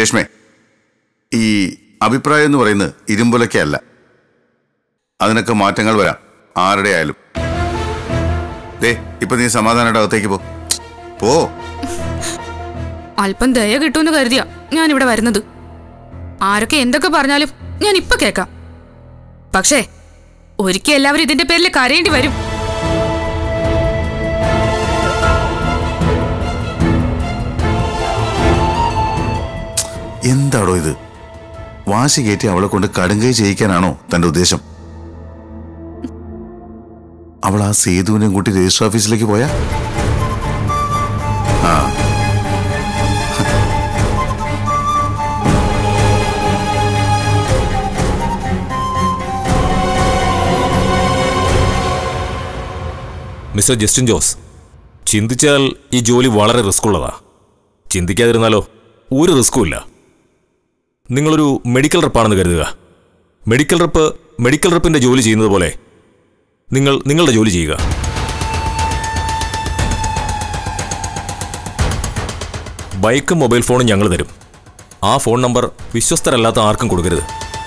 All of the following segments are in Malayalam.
രേഷ്മേ ഈ അഭിപ്രായം എന്ന് പറയുന്നത് ഇരുമ്പുലക്കല്ല അതിനൊക്കെ മാറ്റങ്ങൾ വരാം ആരുടെ ആയാലും ദേ ഇപ്പൊ നീ സമാധാനമായിട്ട് അകത്തേക്ക് പോ പോ അല്പം ദയ കിട്ടുമെന്ന് കരുതിയാ ഞാൻ ഇവിടെ വരുന്നത് ആരൊക്കെ എന്തൊക്കെ പറഞ്ഞാലും ഞാൻ ഇപ്പൊ കേക്കാം പക്ഷേ ഒരിക്കൽ എല്ലാവരും ഇതിന്റെ പേരിൽ കരയേണ്ടി വരും എന്താടോ ഇത് വാശി കയറ്റി അവളെ കൊണ്ട് കടുങ്കൈ ചെയ്യിക്കാനാണോ തന്റെ ഉദ്ദേശം അവൾ ആ സേതുവിനെയും കൂട്ടി രജിസ്റ്റർ ഓഫീസിലേക്ക് പോയാ ആ മിസ്റ്റർ ജസ്റ്റിൻ ജോസ് ചിന്തിച്ചാൽ ഈ ജോലി വളരെ റിസ്ക് ഉള്ളതാ ചിന്തിക്കാതിരുന്നാലോ ഒരു റിസ്ക്കും ഇല്ല നിങ്ങളൊരു മെഡിക്കൽ റെപ്പാണെന്ന് കരുതുക മെഡിക്കൽ റെപ്പ് മെഡിക്കൽ റെപ്പിന്റെ ജോലി ചെയ്യുന്നത് പോലെ നിങ്ങൾ നിങ്ങളുടെ ജോലി ചെയ്യുക ബൈക്കും മൊബൈൽ ഫോണും ഞങ്ങൾ തരും ആ ഫോൺ നമ്പർ വിശ്വസ്തരല്ലാത്ത ആർക്കും കൊടുക്കരുത്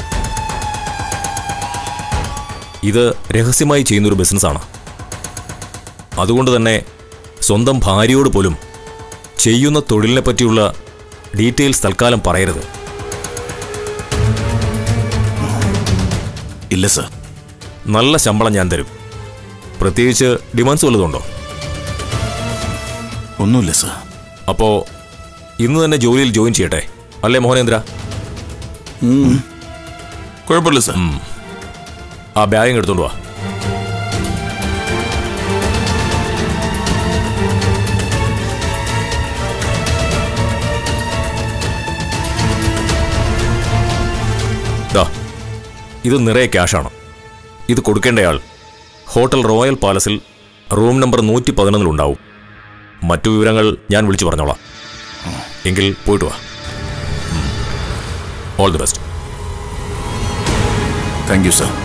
ഇത് രഹസ്യമായി ചെയ്യുന്നൊരു ബിസിനസ്സാണ് അതുകൊണ്ട് തന്നെ സ്വന്തം ഭാര്യയോട് പോലും ചെയ്യുന്ന തൊഴിലിനെ പറ്റിയുള്ള ഡീറ്റെയിൽസ് തൽക്കാലം പറയരുത് ഇല്ല സർ നല്ല ശമ്പളം ഞാൻ തരും പ്രത്യേകിച്ച് ഡിമാൻഡ്സ് വല്ലതുണ്ടോ ഒന്നുമില്ല സർ അപ്പോ ഇന്ന് തന്നെ ജോലിയിൽ ജോയിൻ ചെയ്യട്ടെ അല്ലേ മോഹനേന്ദ്ര കുഴപ്പമില്ല സർ ആ ബാഗിങ് എടുത്തോണ്ട് വാ ദാ, ഇത് നിറയെ ക്യാഷാണ് ഇത് കൊടുക്കേണ്ടയാൾ ഹോട്ടൽ റോയൽ പാലസിൽ റൂം നമ്പർ നൂറ്റി പതിനൊന്നിലുണ്ടാവും മറ്റു വിവരങ്ങൾ ഞാൻ വിളിച്ചു പറഞ്ഞോളാം എങ്കിൽ പോയിട്ട് വാ all the best thank you sir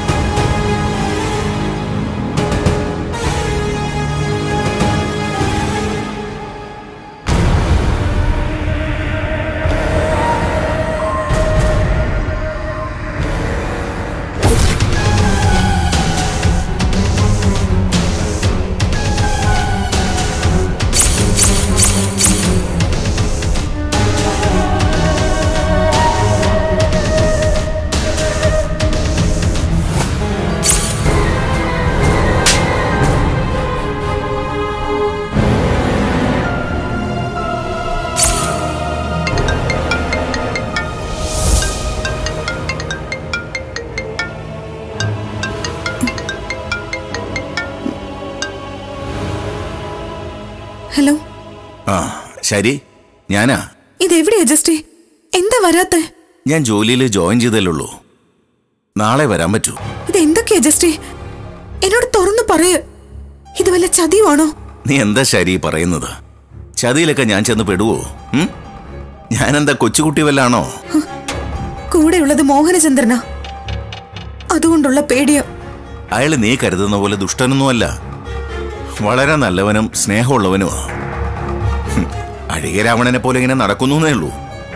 hello ആ ശരി ഞാനാ ഇതെവിടെയാ ജസ്റ്റേ എന്താ വരാത്തെ ഞാൻ ജോലിയിൽ ജോയിൻ ചെയ്തല്ലേ ഉള്ളൂ നാളെ വരാൻ പറ്റൂ ഇത് എന്തൊക്കെയാ ജസ്റ്റേ എന്നോട് തുറന്നു പറയ് ഇത് വല്ല ചതിയുവാണോ നീ എന്താ ശരി പറയുന്നത് ചതിയിലൊക്കെ ഞാൻ ചെന്ന് പെടുവോ ഉം? ഞാനെന്താ കൊച്ചുകുട്ടി വല്ലാണോ കൂടെയുള്ളത് മോഹനചന്ദ്രനാ അതുകൊണ്ടുള്ള പേടിയോ അയാള് നീ കരുതുന്ന പോലെ ദുഷ്ടനൊന്നുമല്ല വളരെ നല്ലവനും സ്നേഹമുള്ളവനുമാ ഹും, അഴിക രാവണനെ പോലെ ഇങ്ങനെ നടക്കുന്നേ ഉള്ളൂ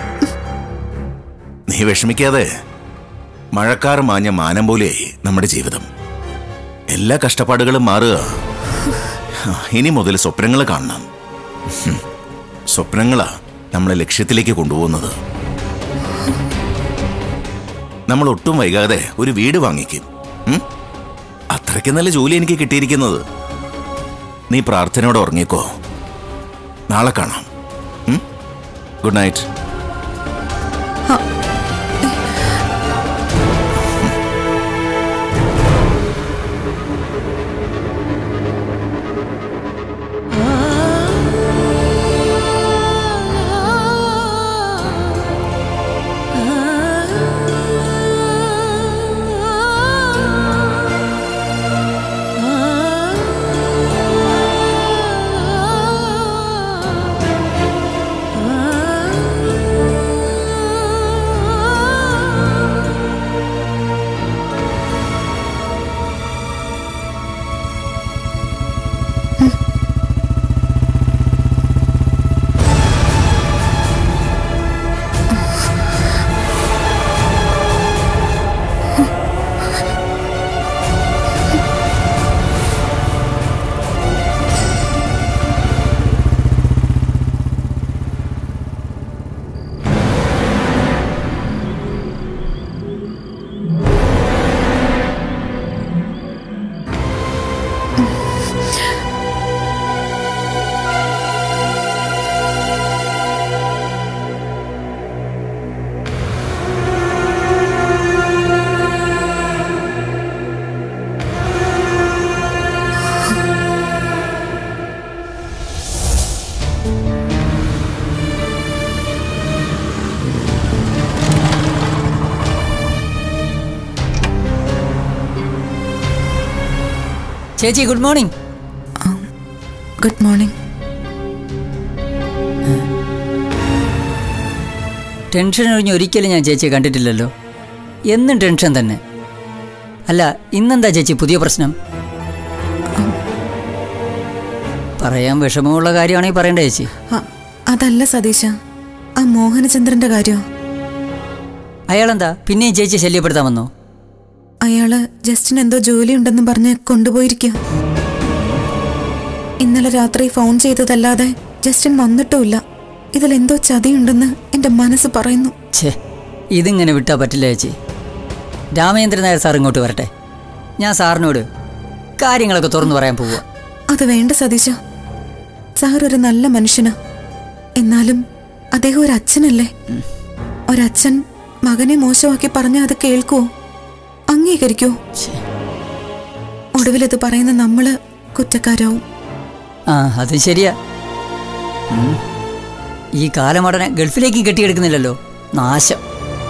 നീ വിഷമിക്കാതെ മഴക്കാർ മാഞ്ഞ മാനം പോലെയായി നമ്മുടെ ജീവിതം എല്ലാ കഷ്ടപ്പാടുകളും മാറുക ഇനി മുതൽ സ്വപ്നങ്ങൾ കാണണം ഹും, സ്വപ്നങ്ങളാ നമ്മളെ ലക്ഷ്യത്തിലേക്ക് കൊണ്ടുപോകുന്നത് നമ്മൾ ഒട്ടും വൈകാതെ ഒരു വീട് വാങ്ങിക്കും ഉം? അത്രയ്ക്ക് നല്ല ജോലി എനിക്ക് കിട്ടിയിരിക്കുന്നത് നീ പ്രാർത്ഥനയോടെ ഉറങ്ങിക്കോ നാളെ കാണാം ഉം? ഗുഡ് നൈറ്റ് ആ ചേച്ചി good morning good morning tension ഒഴിഞ്ഞ് ഒരിക്കലും ഞാൻ ചേച്ചിയെ കണ്ടിട്ടില്ലല്ലോ എന്നും ടെൻഷൻ തന്നെ അല്ല ഇന്നെന്താ ചേച്ചി പുതിയ പ്രശ്നം പറയാൻ വിഷമമുള്ള കാര്യമാണെങ്കിൽ പറയണ്ടേ ചേച്ചി ആ, അതല്ല സതീശ ആ മോഹനചന്ദ്രന്റെ കാര്യം അയാളെന്താ പിന്നെയും ചേച്ചി ശല്യപ്പെടുത്താൻ വന്നോ അയാള് ജസ്റ്റിന് എന്തോ ജോലി ഉണ്ടെന്ന് പറഞ്ഞ് കൊണ്ടുപോയിരിക്കുക ഇന്നലെ രാത്രി ഫോൺ ചെയ്തതല്ലാതെ ജസ്റ്റിൻ വന്നിട്ടുമില്ല ഇതിലെന്തോ ചതിയുണ്ടെന്ന് എന്റെ മനസ്സ് പറയുന്നു ഛേ ഇതിങ്ങനെ വിട്ടാൽ പറ്റില്ല ചേച്ചി രാമേന്ദ്രൻ നായർ സാർ ഇങ്ങോട്ട് വരട്ടെ ഞാൻ സാറിനോട് കാര്യങ്ങളൊക്കെ തുറന്നു പറയാൻ പോവുക അത് വേണ്ട സതീശ സാർ ഒരു നല്ല മനുഷ്യനാ എന്നാലും അദ്ദേഹം ഒരു അച്ഛനല്ലേ ഒരച്ഛൻ മകനെ മോശമാക്കി പറഞ്ഞാൽ അത് കേൾക്കുവോ അംഗീകരിക്കോ ഛേ, ഒടുവിലത് പറയുന്ന നമ്മള് കുറ്റക്കാരാവും ആ അതും ശരിയാ ഉം. ഈ കാലമടനെ ഗൾഫിലേക്ക് കെട്ടിയെടുക്കുന്നില്ലല്ലോ നാശം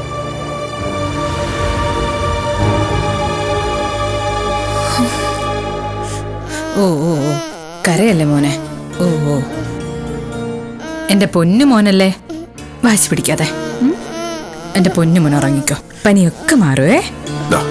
ഓ ഓ ഓ കരയല്ലേ മോനെ ഓ ഓ എന്റെ പൊന്നു മോനല്ലേ വാശി പിടിക്കാതെ ഉം? എന്റെ പൊന്നു മോൻ ഉറങ്ങിക്കോ പനിയൊക്കെ മാറുവേ ദാ.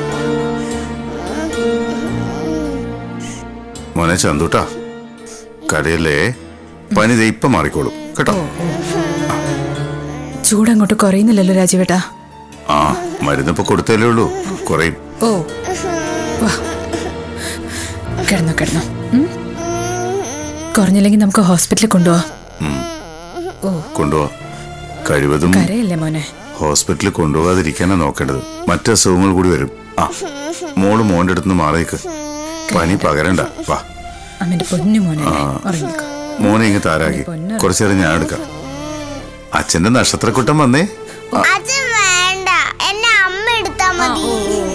മോനെ ചന്തുട്ടാ കരയല്ലേ പനി ദേ ഇപ്പം മാറിക്കോളും കേട്ടോ ചൂടങ്ങോട്ട് കുറയുന്നില്ലല്ലോ രാജുവേട്ടാ ആ മരുന്നിപ്പോ കൊടുത്തല്ലേ ഉള്ളൂ കുറയും ഓ വാ കിടന്നോ കിടന്നോ ഉം? കുറഞ്ഞില്ലെങ്കിൽ നമുക്ക് ഹോസ്പിറ്റലിൽ കൊണ്ടുപോവാ കൊണ്ടുപോവാ കഴിവതും കരയല്ലേ മോനെ ഹോസ്പിറ്റലിൽ കൊണ്ടുപോകാതിരിക്കാനാ നോക്കേണ്ടത് മറ്റ് അസുഖങ്ങൾ കൂടി വരും ആ മോള് മോന്റെ അടുത്തുനിന്ന് മാറിയേക്ക് പനി പകരണ്ട വാ അമ്മന്റെ പൊന്നു മോനെ ഉറങ്ങിക്കോ മോനെ ഇങ്ങ് താരാക്കി പൊന്നോ. കുറച്ചു നേരം ഞാൻ എടുക്കാം അച്ഛന്റെ നക്ഷത്രക്കുട്ടം വന്നേ അച്ഛൻ വേണ്ട എന്നെ അമ്മ എടുത്താ മതി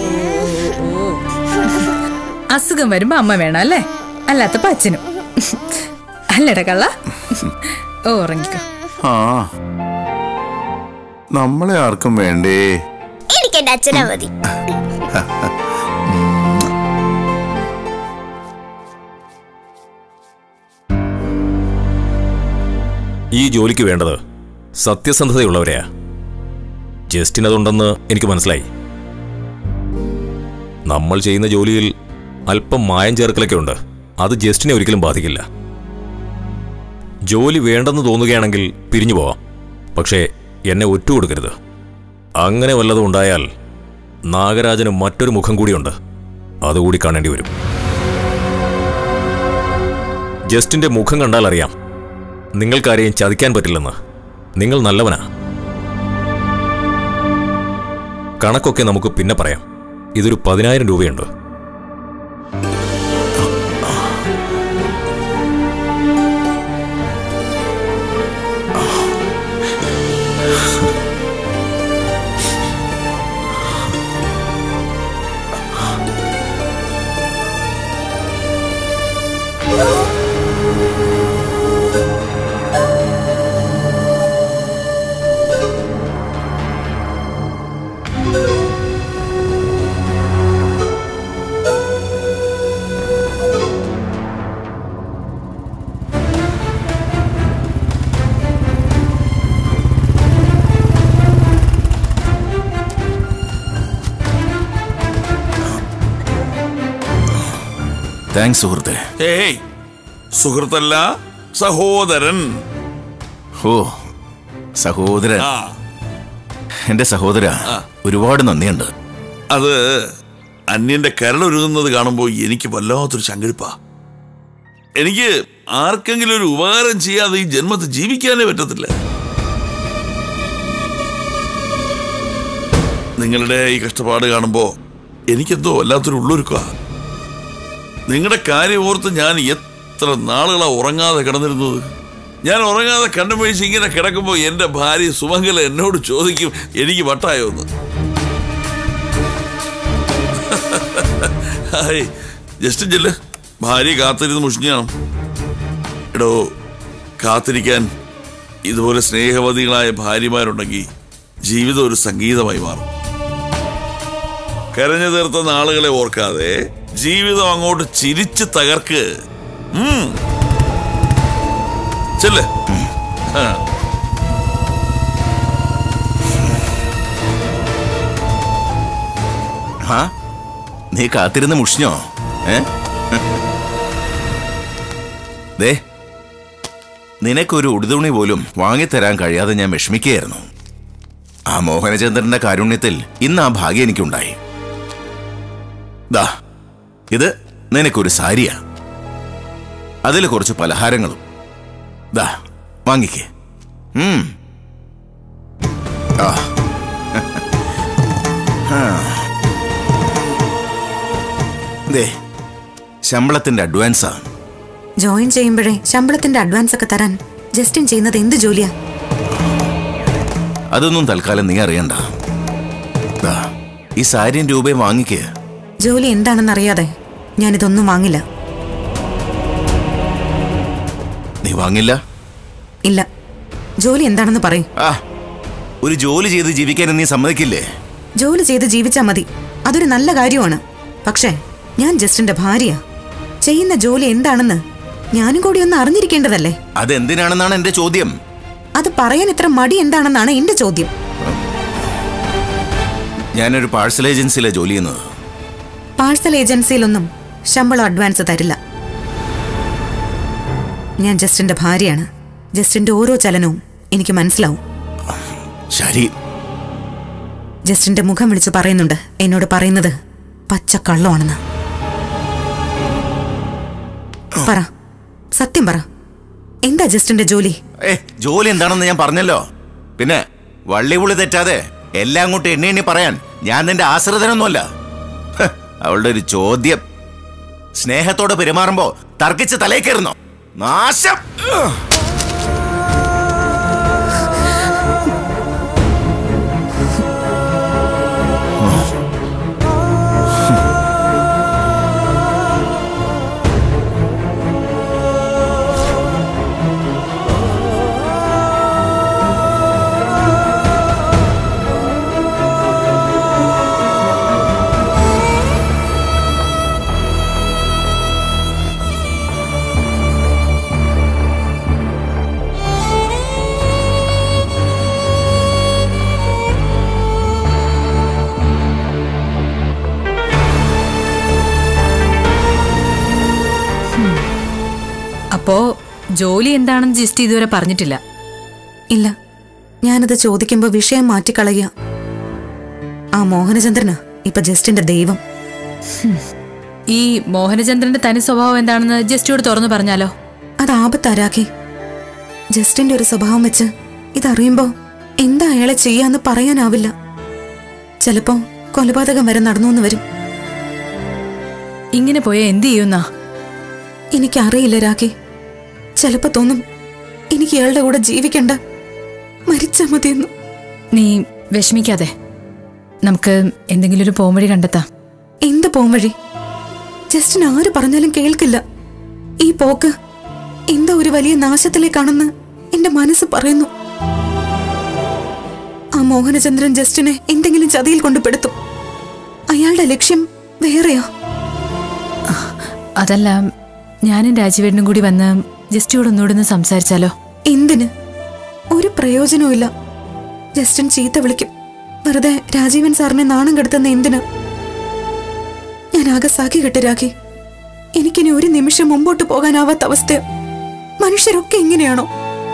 അസുഖം വരുമ്പോ അമ്മ വേണം അല്ലേ അല്ലാത്തപ്പോ അച്ഛനും അല്ലടാ കള്ള ഓ ഉറങ്ങിക്കോ ആ നമ്മളെ ആർക്കും വേണ്ടേ എനിക്ക് എന്റെ അച്ഛനെ മതി ഈ ജോലിക്ക് വേണ്ടത് സത്യസന്ധതയുള്ളവരെയാ ജസ്റ്റിൻ അതുണ്ടെന്ന് എനിക്ക് മനസ്സിലായി നമ്മൾ ചെയ്യുന്ന ജോലിയിൽ അല്പം മായം ചേർക്കലൊക്കെ ഉണ്ട് അത് ജസ്റ്റിനെ ഒരിക്കലും ബാധിക്കില്ല ജോലി വേണ്ടെന്ന് തോന്നുകയാണെങ്കിൽ പിരിഞ്ഞു പോവാം പക്ഷേ എന്നെ ഒറ്റ കൊടുക്കരുത് അങ്ങനെ വല്ലതും ഉണ്ടായാൽ നാഗരാജന് മറ്റൊരു മുഖം കൂടിയുണ്ട് അതുകൂടി കാണേണ്ടി വരും ജസ്റ്റിന്റെ മുഖം കണ്ടാൽ അറിയാം നിങ്ങൾക്കാരെയും ചതിക്കാൻ പറ്റില്ലെന്ന് നിങ്ങൾ നല്ലവനാ കണക്കൊക്കെ നമുക്ക് പിന്നെ പറയാം ഇതൊരു പതിനായിരം രൂപയുണ്ട് താങ്ക്സ് സുഹൃത്തെ ഏയ് സുഹൃത്തല്ല സഹോദരൻ ഓ സഹോദരൻ ആ എന്റെ സഹോദര ഒരുപാട് നന്ദിയുണ്ട് അത് അന്യന്റെ കരളൊരുങ്ങുന്നത് കാണുമ്പോൾ എനിക്ക് വല്ലാത്തൊരു ചങ്കിടിപ്പാ എനിക്ക് ആർക്കെങ്കിലും ഒരു ഉപകാരം ചെയ്യാതെ ഈ ജന്മത്തിൽ ജീവിക്കാനേ പറ്റത്തില്ല നിങ്ങളുടെ ഈ കഷ്ടപ്പാട് കാണുമ്പോൾ എനിക്കെന്തോ വല്ലാത്തൊരു ഉള്ളൊരുക്കുക നിങ്ങളുടെ കാര്യം ഓർത്ത് ഞാൻ എത്ര നാളുകളാ ഉറങ്ങാതെ കിടന്നിരുന്നത് ഞാൻ ഉറങ്ങാതെ കണ്ണു വീഴ്ച ഇങ്ങനെ കിടക്കുമ്പോൾ എൻ്റെ ഭാര്യ സുമംഗല എന്നോട് ചോദിക്കും എനിക്ക് വട്ടായോ എന്ന് ഹായ് ജസ്റ്റ് ചെല്ല് ഭാര്യ കാത്തിരുന്ന് മുഷിഞ്ഞാണ് എടോ കാത്തിരിക്കാൻ ഇതുപോലെ സ്നേഹവതികളായ ഭാര്യമാരുണ്ടെങ്കിൽ ജീവിതം ഒരു സംഗീതമായി മാറും കരഞ്ഞു തീർത്ത നാളുകളെ ഓർക്കാതെ ജീവിതം അങ്ങോട്ട് ചിരിച്ച് തകർക്ക് ഉം. ചെല്ല് ആ. ആ നീ കാത്തിരുന്ന് മുഷിഞ്ഞോ ഏ ദേ നിനക്കൊരു ഉടുതുണി പോലും വാങ്ങിത്തരാൻ കഴിയാതെ ഞാൻ വിഷമിക്കുകയായിരുന്നു ആ മോഹനചന്ദ്രന്റെ കാരുണ്യത്തിൽ ഇന്ന് ആ ഭാഗ്യം എനിക്കുണ്ടായി ദാ ഇത് നിനക്കൊരു സാരിയാ അതിൽ കുറച്ച് പലഹാരങ്ങളും ദാ വാങ്ങിക്കേ ഉം. ആ ദേ ശമ്പളത്തിന്റെ അഡ്വാൻസാ ജോയിൻ ചെയ്യുമ്പോഴേ ശമ്പളത്തിന്റെ അഡ്വാൻസ് ഒക്കെ തരാൻ ജസ്റ്റിൻ ചെയ്യുന്നത് എന്ത് ജോലിയാ അതൊന്നും തൽക്കാലം നീ അറിയണ്ട ദാ, ഈ സാരിയും രൂപയും വാങ്ങിക്കേ ജോലി എന്താണെന്ന് അറിയാതെ ഞാനിതൊന്നും വാങ്ങില്ല നീ വാങ്ങില്ല ഇല്ല ജോലി എന്താണെന്ന് പറയും ആ ഒരു ജോലി ചെയ്ത് ജീവിക്കാൻ നീ സമ്മതിക്കില്ലേ ജോലി ചെയ്ത് ജീവിച്ചാ മതി അതൊരു നല്ല കാര്യമാണ് പക്ഷേ ഞാൻ ജസ്റ്റിന്റെ ഭാര്യയാ ചെയ്യുന്ന ജോലി എന്താണെന്ന് ഞാനും കൂടി ഒന്ന് അറിഞ്ഞിരിക്കേണ്ടതല്ലേ അതെന്തിനാണെന്നാണ് എന്റെ ചോദ്യം അത് പറയാൻ ഇത്ര മടി എന്താണെന്നാണ് എന്റെ ചോദ്യം ഞാനൊരു പാഴ്സൽ ഏജൻസിയിലെ ജോലി ചെയ്യുന്നത് പാഴ്സൽ ഏജൻസിയിലൊന്നും ശമ്പളം അഡ്വാൻസ് തരില്ല ഞാൻ ജസ്റ്റിന്റെ ഭാര്യയാണ് ജസ്റ്റിന്റെ ഓരോ ചലനവും എനിക്ക് മനസ്സിലാവും ശരി ജസ്റ്റിന്റെ മുഖം വിളിച്ച് പറയുന്നുണ്ട് എന്നോട് പറയുന്നത് പച്ച കള്ളമാണെന്ന് പറ സത്യം പറ എന്താ ജസ്റ്റിന്റെ ജോലി ഏ ജോലി എന്താണെന്ന് ഞാൻ പറഞ്ഞല്ലോ പിന്നെ വള്ളിപുളി തെറ്റാതെ എല്ലാം അങ്ങോട്ട് എണ്ണി എണ്ണി പറയാൻ ഞാൻ നിന്റെ ആശ്രിതനൊന്നുമല്ല ഹ്, അവളുടെ ഒരു ചോദ്യം സ്നേഹത്തോടെ പെരുമാറുമ്പോ തർക്കിച്ച് തലേ കയറുന്നോ നാശം ഉഹ്. അപ്പോ ജോലി എന്താണെന്ന് ജിസ്റ്റ് ഇതുവരെ പറഞ്ഞിട്ടില്ല ഇല്ല ഞാനത് ചോദിക്കുമ്പോ വിഷയം മാറ്റിക്കളയുക ആ മോഹനചന്ദ്രനാ ഇപ്പൊ ജസ്റ്റിന്റെ ദൈവം ഈ മോഹനചന്ദ്രന്റെ തനി സ്വഭാവം എന്താണെന്ന് ജസ്റ്റിയോട് തുറന്നു പറഞ്ഞാലോ അത് ആപത്താരാക്കി ജസ്റ്റിന്റെ ഒരു സ്വഭാവം വെച്ച് ഇതറിയുമ്പോ എന്താ അയാളെ ചെയ്യാന്ന് പറയാനാവില്ല ചിലപ്പോ കൊലപാതകം വരെ നടന്നു എന്ന് വരും ഇങ്ങനെ പോയാൽ എന്ത് ചെയ്യുന്നാ എനിക്കറിയില്ല രാഖി ചിലപ്പോ തോന്നും എനിക്ക് ഇയാളുടെ കൂടെ ജീവിക്കണ്ട മരിച്ചാ മതിയെന്നു നീ വിഷമിക്കാതെ നമുക്ക് എന്തെങ്കിലും ഒരു പോംവഴി കണ്ടെത്താം എന്ത് പോംവഴി ജസ്റ്റിന് ആര് പറഞ്ഞാലും കേൾക്കില്ല ഈ പോക്ക് എന്താ ഒരു വലിയ നാശത്തിലേക്കാണെന്ന് എന്റെ മനസ്സ് പറയുന്നു ആ മോഹനചന്ദ്രൻ ജസ്റ്റിനെ എന്തെങ്കിലും ചതിയിൽ കൊണ്ടുപെടുത്തും അയാളുടെ ലക്ഷ്യം വേറെയാ അതല്ല ഞാനും രാജീവേട്ടനും കൂടി വന്ന് ജസ്റ്റിയോട് ഒന്നുകൂടെ ഒന്ന് സംസാരിച്ചാലോ എന്തിന് ഒരു പ്രയോജനവുമില്ല ജസ്റ്റിൻ ചീത്ത വിളിക്കും വെറുതെ രാജീവൻ സാറിനെ നാണം കെടുത്തുന്ന എന്തിന് ഞാൻ ആകെ സാക്കി കെട്ടിരാക്കി എനിക്കിനി ഒരു നിമിഷം മുമ്പോട്ട് പോകാനാവാത്ത അവസ്ഥ മനുഷ്യരൊക്കെ ഇങ്ങനെയാണോ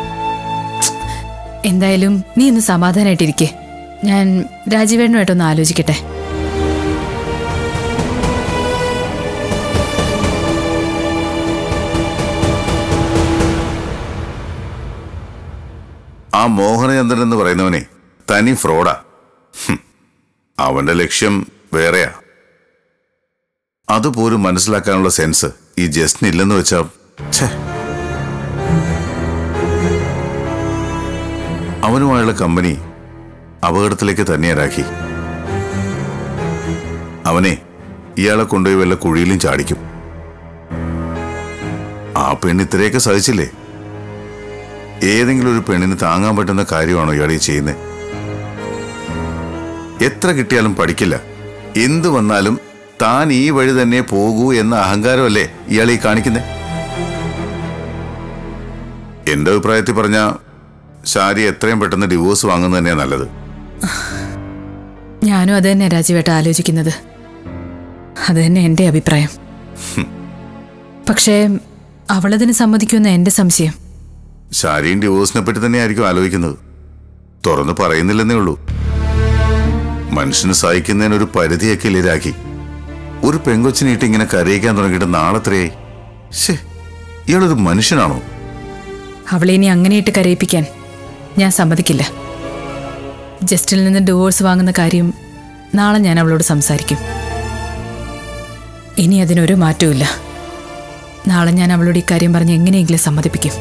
എന്തായാലും നീ ഒന്ന് സമാധാനമായിട്ടിരിക്കെ ഞാൻ രാജീവേട്ടനുമായിട്ടൊന്ന് ആലോചിക്കട്ടെ ആ മോഹനചന്ദ്രൻ എന്ന് പറയുന്നവനെ തനി ഫ്രോഡാ ഹും. അവന്റെ ലക്ഷ്യം വേറെയാ അതുപോലും മനസ്സിലാക്കാനുള്ള സെൻസ് ഈ ജസ്റ്റിന് ഇല്ലെന്ന് വെച്ചാ ഛേ. അവനുമായുള്ള കമ്പനി അപകടത്തിലേക്ക് തന്നെയാരാക്കി അവനെ ഇയാളെ കൊണ്ടുപോയി വല്ല കുഴിയിലും ചാടിക്കും ആ പെണ്ണ് ഇത്രയൊക്കെ സഹിച്ചില്ലേ ഏതെങ്കിലും ഒരു പെണ്ണിന് താങ്ങാൻ പറ്റുന്ന കാര്യമാണോ ഇയാൾ ഈ ചെയ്യുന്നത് എത്ര കിട്ടിയാലും പഠിക്കില്ല എന്ത് വന്നാലും താൻ ഈ വഴി തന്നെ പോകൂ എന്ന അഹങ്കാരമല്ലേ ഇയാൾ ഈ കാണിക്കുന്നേ എന്റെ അഭിപ്രായത്തിൽ പറഞ്ഞ ശാരി എത്രയും പെട്ടെന്ന് ഡിവോഴ്സ് വാങ്ങുന്നത് തന്നെയാണ് നല്ലത് ഞാനും അത് തന്നെ രാജീവേട്ട ആലോചിക്കുന്നത് അത് തന്നെ എൻ്റെ അഭിപ്രായം പക്ഷേ അവളതിന് സമ്മതിക്കുമെന്ന എൻ്റെ സംശയം ശാരിയും ഡിവോഴ്സിനെ പറ്റി തന്നെയായിരിക്കും ആലോചിക്കുന്നത് തുറന്ന് പറയുന്നില്ലെന്നേ ഉള്ളൂ മനുഷ്യന് സഹിക്കുന്നതിന് ഒരു പരിധിയൊക്കെ ഇല്ലാക്കി ഒരു പെങ്കൊച്ചിനിട്ട് ഇങ്ങനെ കരയിക്കാൻ തുടങ്ങിയിട്ട് നാളെത്രയായി ശേ ഇയാളൊരു മനുഷ്യനാണോ അവളെ ഇനി അങ്ങനെയിട്ട് കരയിപ്പിക്കാൻ ഞാൻ സമ്മതിക്കില്ല ജസ്റ്റിൽ നിന്ന് ഡിവോഴ്സ് വാങ്ങുന്ന കാര്യം നാളെ ഞാൻ അവളോട് സംസാരിക്കും ഇനി അതിനൊരു മാറ്റവുമില്ല നാളെ ഞാൻ അവളോട് ഇക്കാര്യം പറഞ്ഞ് എങ്ങനെയെങ്കിലും സമ്മതിപ്പിക്കും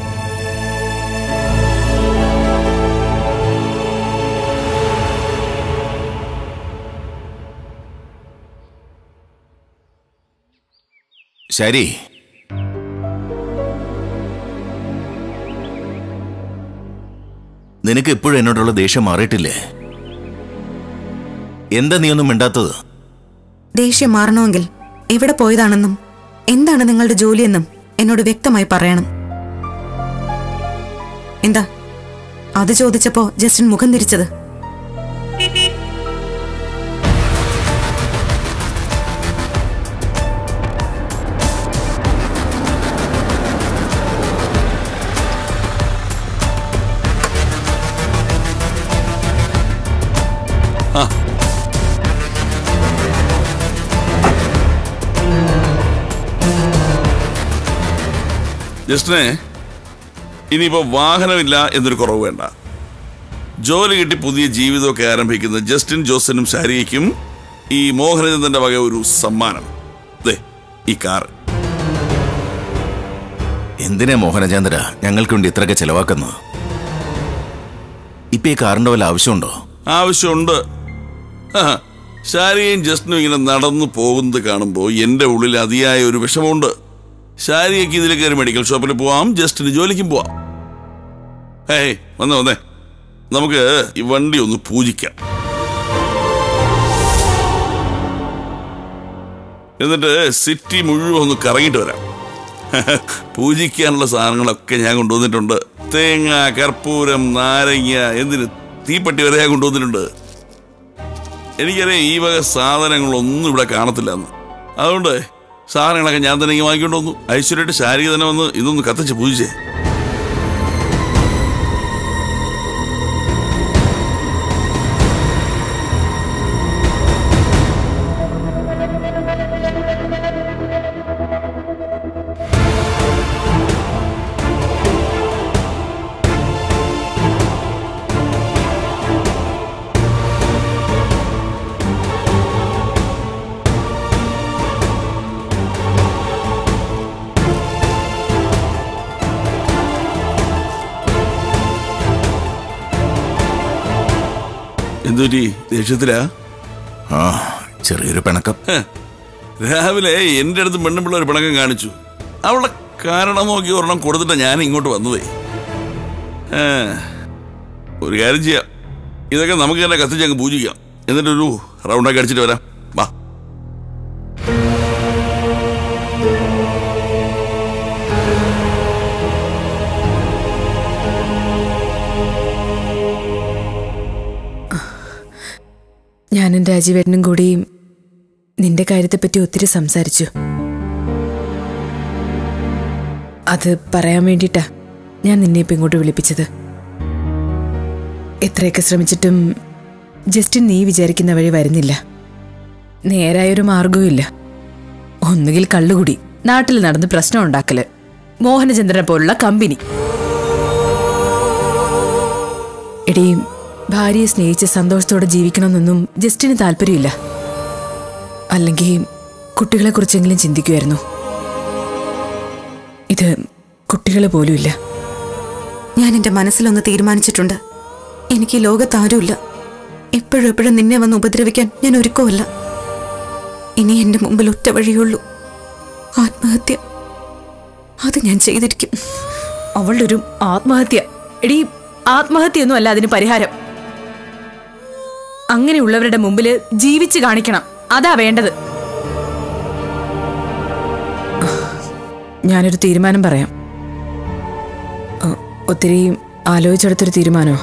ശരി നിനക്ക് ഇപ്പോഴും എന്നോടുള്ള ദേഷ്യം മാറിയിട്ടില്ലേ എന്താ നീ ഒന്നും മിണ്ടാത്തത് ദേഷ്യം മാറണമെങ്കിൽ എവിടെ പോയതാണെന്നും എന്താണ് നിങ്ങളുടെ ജോലിയെന്നും എന്നോട് വ്യക്തമായി പറയണം എന്താ അത് ചോദിച്ചപ്പോ ജസ്റ്റിൻ മുഖം തിരിച്ചത് ജസ്റ്റിനെ ഇനിയിപ്പോ വാഹനമില്ല എന്നൊരു കുറവ് വേണ്ട ജോലി കിട്ടി പുതിയ ജീവിതമൊക്കെ ആരംഭിക്കുന്ന ജസ്റ്റിൻ ജോസനും ശാരികയ്ക്കും ഈ മോഹനചന്ദ്രന്റെ വക ഒരു സമ്മാനം ദേ ഈ കാർ എന്തിനാ മോഹനചന്ദ്ര ഞങ്ങൾക്ക് വേണ്ടി ഇത്രയൊക്കെ ചെലവാക്കുന്നത് ഇപ്പൊ ഈ കാറിന്റെ വല്ല ആവശ്യമുണ്ടോ ആവശ്യമുണ്ട് ആ, ശാരികയും ജസ്റ്റിനും ഇങ്ങനെ നടന്നു പോകുന്നത് കാണുമ്പോൾ എൻ്റെ ഉള്ളിൽ അതിയായ ഒരു വിഷമമുണ്ട് ശാരികയ്ക്ക് ഇതിൽ കയറി മെഡിക്കൽ ഷോപ്പിൽ പോവാം ജസ്റ്റിന് ജോലിക്കും പോവാം ഏയ് വന്നേ വന്നേ നമുക്ക് ഈ വണ്ടി ഒന്ന് പൂജിക്കാം എന്നിട്ട് സിറ്റി മുഴുവൻ ഒന്ന് കറങ്ങിയിട്ട് വരാം പൂജിക്കാനുള്ള സാധനങ്ങളൊക്കെ ഞാൻ കൊണ്ടുവന്നിട്ടുണ്ട് തേങ്ങ കർപ്പൂരം നാരങ്ങ എന്തിന് തീപ്പെട്ടി വരെ ഞാൻ കൊണ്ടുവന്നിട്ടുണ്ട് എനിക്കറിയാം ഈ വക സാധനങ്ങളൊന്നും ഇവിടെ കാണത്തില്ല എന്ന് അതുകൊണ്ട് സാധനങ്ങളൊക്കെ ഞാൻ തന്നെ ഇങ്ങ് വാങ്ങിക്കൊണ്ട് വന്നു ഐശ്വര്യമായിട്ട് ശാരിക തന്നെ വന്ന് ഇതൊന്ന് കത്തിച്ച് പൂജിച്ചേ എന്തുപറ്റി ദേഷ്യത്തിലാ ആ ചെറിയൊരു പിണക്കം ഹ്. രാവിലെ എൻ്റെ അടുത്ത് പെണ്ണുപിള്ള ഒരു പിണക്കം കാണിച്ചു അവളുടെ കാരണം നോക്കി ഒരെണ്ണം കൊടുത്തിട്ടാ ഞാൻ ഇങ്ങോട്ട് വന്നതേ ഏ, ഒരു കാര്യം ചെയ്യാം ഇതൊക്കെ നമുക്ക് തന്നെ കത്തിച്ച് അങ്ങ് പൂജിക്കാം എന്നിട്ടൊരു റൗണ്ടൊക്കെ അടിച്ചിട്ട് വരാം വാ ഞാനും രാജീവേട്ടനും കൂടി നിന്റെ കാര്യത്തെപ്പറ്റി ഒത്തിരി സംസാരിച്ചു അത് പറയാൻ വേണ്ടിയിട്ടാ ഞാൻ നിന്നെ ഇപ്പം ഇങ്ങോട്ട് വിളിപ്പിച്ചത് എത്രയൊക്കെ ശ്രമിച്ചിട്ടും ജസ്റ്റിൻ നീ വിചാരിക്കുന്ന വഴി വരുന്നില്ല നേരായൊരു മാർഗവും ഇല്ല ഒന്നുകിൽ കള്ളുകുടി നാട്ടിൽ നടന്ന് പ്രശ്നം ഉണ്ടാക്കല് മോഹനചന്ദ്രനെ പോലുള്ള കമ്പനി എടീ ഭാര്യയെ സ്നേഹിച്ച് സന്തോഷത്തോടെ ജീവിക്കണമെന്നൊന്നും ജസ്റ്റിന് താല്പര്യമില്ല അല്ലെങ്കിൽ കുട്ടികളെക്കുറിച്ചെങ്കിലും ചിന്തിക്കുമായിരുന്നു ഇത് കുട്ടികളെ പോലുമില്ല ഞാൻ എന്റെ മനസ്സിലൊന്ന് തീരുമാനിച്ചിട്ടുണ്ട് എനിക്ക് ഈ ലോകത്ത് ആരുമില്ല എപ്പോഴും എപ്പോഴും നിന്നെ വന്ന് ഉപദ്രവിക്കാൻ ഞാൻ ഒരുക്കമല്ല ഇനി എന്റെ മുമ്പിൽ ഒറ്റ വഴിയുള്ളൂ ആത്മഹത്യ അത് ഞാൻ ചെയ്തിരിക്കും അവളുടെ ഒരു ആത്മഹത്യ എടീ ആത്മഹത്യയൊന്നും അല്ല അതിന് പരിഹാരം അങ്ങനെയുള്ളവരുടെ മുമ്പിൽ ജീവിച്ച് കാണിക്കണം അതാ വേണ്ടത് ഞാനൊരു തീരുമാനം പറയാം ഒ- ഒത്തിരി ആലോചിച്ചെടുത്തൊരു തീരുമാനമോ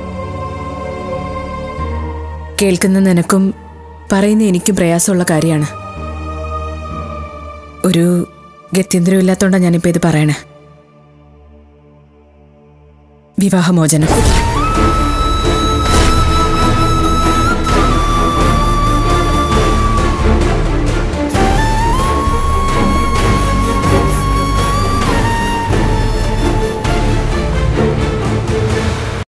കേൾക്കുന്ന നിനക്കും പറയുന്ന എനിക്കും പ്രയാസമുള്ള കാര്യമാണ് ഒരു ഗത്യന്തരം ഇല്ലാത്തോണ്ടാണ് ഞാനിപ്പോൾ ഇത് പറയണേ വിവാഹമോചനം